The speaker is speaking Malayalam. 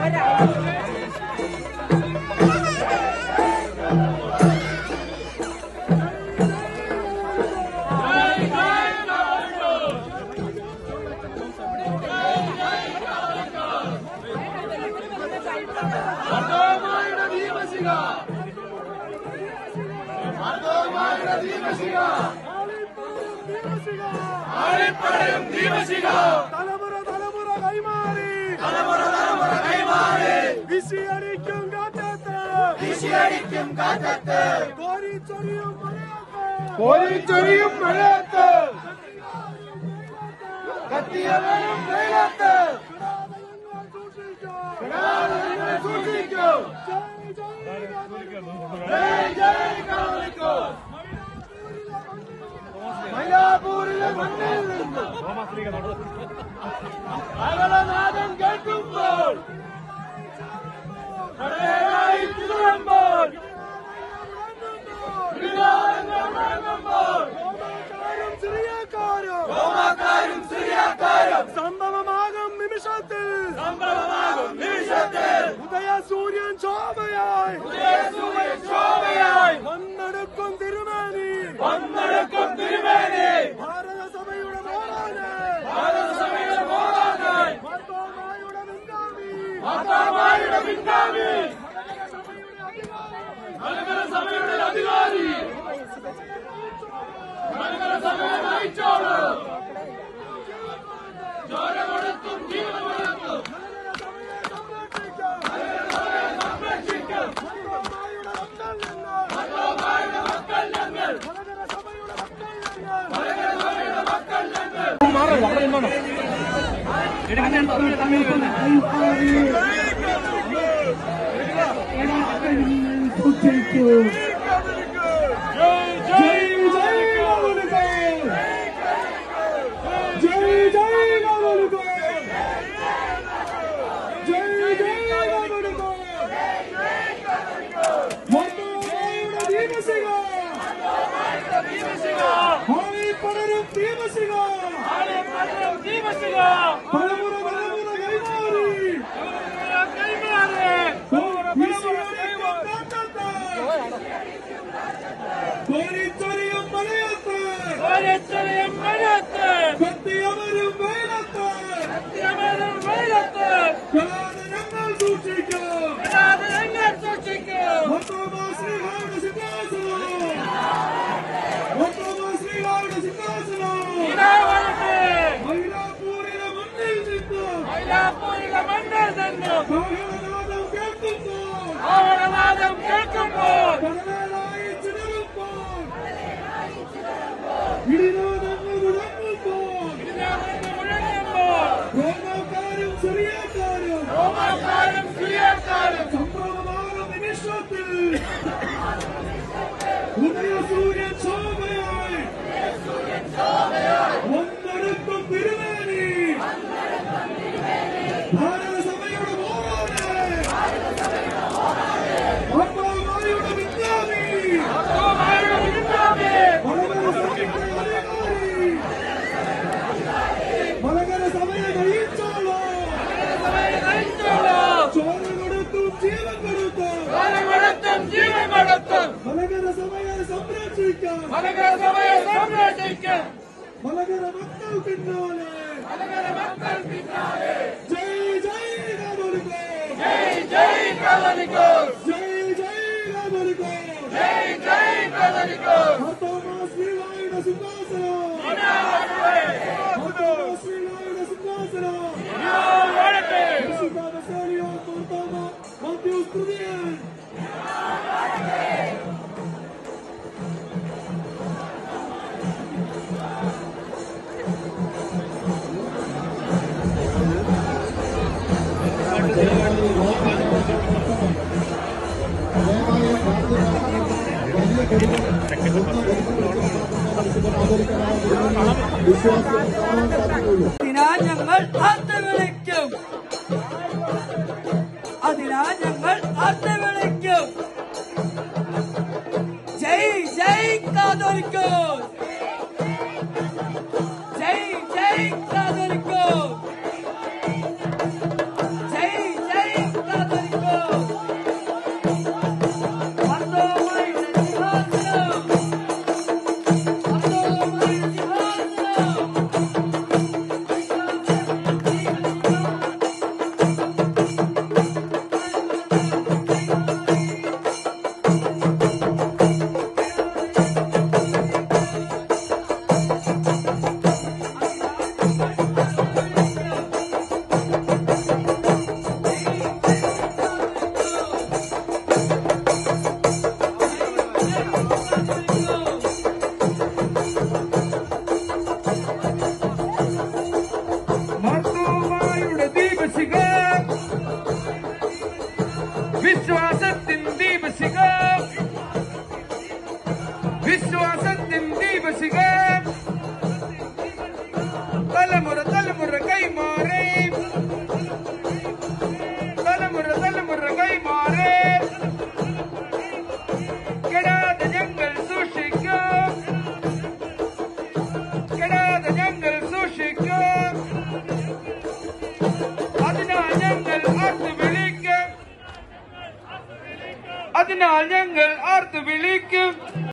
മർദ്ദമായുടെ ദീപശിഖ മർദ്ദമായുടെ ദീപശിഖ ആളിപ്പടരും ദീപശിഖ തലമുറ തലമുറ കൈമാറി തലമുറ തലമുറ കൈമാറി വിശിയടിക്കും കാറ്റത്ത് വിശിയടിക്കും കാറ്റത്ത് കോരിച്ചൊരിയും മലയത്ത് കോരിച്ചൊരിയും മഴയത്ത് കത്തിയവനും വെയിലത്ത് കിടാതെ സൂക്ഷിക്കും ജയ് ജയ് കാവലിക്കോ മൈലാപൂരിലെ മണ്ണിൽ നിന്ന് അകലനാദം കേൾക്കുമ്പോൾ കടലായി തിരുവുമ്പോൾ വികാരങ്ങൾ മുഴങ്ങുമ്പോൾ ചെറിയക്കാരും റോമാക്കാരും സിറിയക്കാരും സംഭവമാകും നിമിഷത്തിൽ സംഭവമാകും നിമിഷത്തിൽ ഉദയ സൂര്യൻ ശോഭയായി ഉദയസൂര്യൻ ശോഭയായി വന്നെടുക്കും തിരുമേനി വന്നെടുക്കും തിരുമേനി ഭാരതസഭയുടെ മോറാന് ഭാരതസഭയുടെ മോറാനായി മാർത്തോമായുടെ മുൻഗാമി മാതാമാരുടെ പിൻഗാമി മലങ്കര സഭയുടെ അധികാരി മലങ്കര സഭയെ നയിച്ചോളൂ ചോര കൊടുത്തും ജീവൻ കൊടുത്തും സംരക്ഷിക്കും മാതാമാരുടെ മക്കൾ ഞങ്ങൾ മലങ്കര സഭയുടെ മക്കൾ ഞങ്ങൾ ജയ് ജയ് കാവലുകൾ ജയ് ജയ് കാവലുകൾ ജയ് ജയ് കാവലുകൾ മർദ്ദമായുടെ ദീപശിഖ ഹാളിൽ പടരും ദീപശിഖ തലമുറ തലമുറ കൈമാറി വിശിയടിക്കും കാറ്റത്ത് കോരിച്ചൊരിയും മലയത്ത് കത്തിയവരും വെയിലത്ത് കലാതെ ഞങ്ങൾ സൂക്ഷിക്കും മർത്തോമാ ശ്രീഹായുടെ സിംഹാസനം മർത്തോമാ ശ്രീഹായുടെ സിംഹാസനം മൈലാപ്പൂരിലെ മണ്ണിൽ നിന്ന് കാഹളനാദം കേൾക്കുമ്പോൾ കടലായി ചിതറുമ്പോൾ ഇടിനാദങ്ങൾ മുഴങ്ങുമ്പോൾ റോമാക്കാരും സിറിയക്കാരും സംഭവമാകും നിമിഷത്തിൽ ഉദയസൂര്യൻ ശോഭയായി ഒന്നെടുക്കും തിരുവേണി ഭാരതസഭയുടെ മോറാണ് അമ്മാമാരുടെ വിജ്ഞാനി മലങ്കര സഭയുടെ അധികാരി മലങ്കര സഭയെ നയിച്ചോളൂ ചോര കൊടുത്തും ജീവൻ കൊടുത്തും ജീവൻ കൊടുത്തും മലങ്കര സഭയെ സംരക്ഷിക്കാം മലങ്കര സഭയെ സംരക്ഷിക്കും മലങ്കര മക്കൾ പിന്നാലെ മലങ്കര മക്കൾ പിന്നാലെ ജയ് ജയ് കാതോലിക്കോ ജയ് ജയ് കദലിക്കോ ജയ് ജയ് കാതോലിക്കോ ജയ് ജയ് കദലിക്കോ മാർത്തോമാ ശ്രീലായുടെ സിംഹാസനം മാർത്തോമാ ശ്രീലായുടെ സിംഹാസനം വാഴട്ടെ പരിശുദ്ധ ബസേലിയോ മാർത്തോമാ മാത്യൂസ് തൃതീയൻ അതിനാൽ ഞങ്ങൾ അർത്ഥ വിളിക്കും അതിനാൽ ഞങ്ങൾ അർത്ഥ വിളിക്കും ജയ് ജയ് കാതോലിക്കോ ജയ് ജയ് കാതോലിക്കോ ജയ് ജയ് കാതോലിക്കും മർദ്ദവമായുടെ സിംഹാസനം മർദ്ദവമായുടെ സിംഹാസനം മർദ്ദവുമായുടെ ദീപശിഖ വിശ്വാസത്തിൻ ദീപശിഖ വിശ്വാസത്തിൻ ദീപശിഖ തലമുറ തലമുറ കൈമാറേ തലമുറ തലമുറ കൈമാറേ കെടാതെ ഞങ്ങൾ സൂക്ഷിക്കും കെടാതെ ഞങ്ങൾ സൂക്ഷിക്കും അതിനാൽ ഞങ്ങൾ ആർത്ത് വിളിക്കും അതിനാൽ ഞങ്ങൾ ആർത്ത് വിളിക്കും